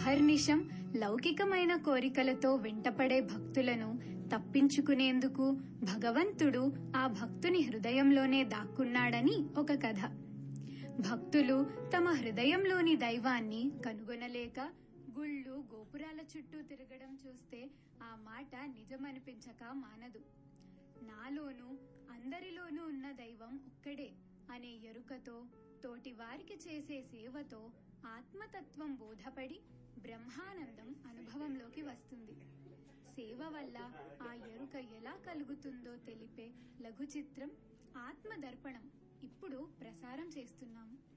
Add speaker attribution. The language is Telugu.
Speaker 1: అహర్నిశం లౌకికమైన కోరికలతో వెంటపడే భక్తులను తప్పించుకునేందుకు భగవంతుడు ఆ భక్తుని హృదయంలోనే దాక్కున్నాడని ఒక కథ భక్తులు తమ హృదయంలోని దైవాన్ని కనుగొనలేక గుళ్ళు గోపురాల చుట్టూ తిరగడం చూస్తే ఆ మాట నిజమనిపించక మానదు నాలోనూ అందరిలోనూ ఉన్న దైవం ఒక్కడే అనే ఎరుకతో తోటి వారికి చేసే సేవతో ఆత్మతత్వం బోధపడి బ్రహ్మానందం అనుభవంలోకి వస్తుంది సేవ వల్ల ఆ ఎరుక ఎలా కలుగుతుందో తెలిపే లఘు చిత్రం ఆత్మదర్పణం ఇప్పుడు ప్రసారం చేస్తున్నాము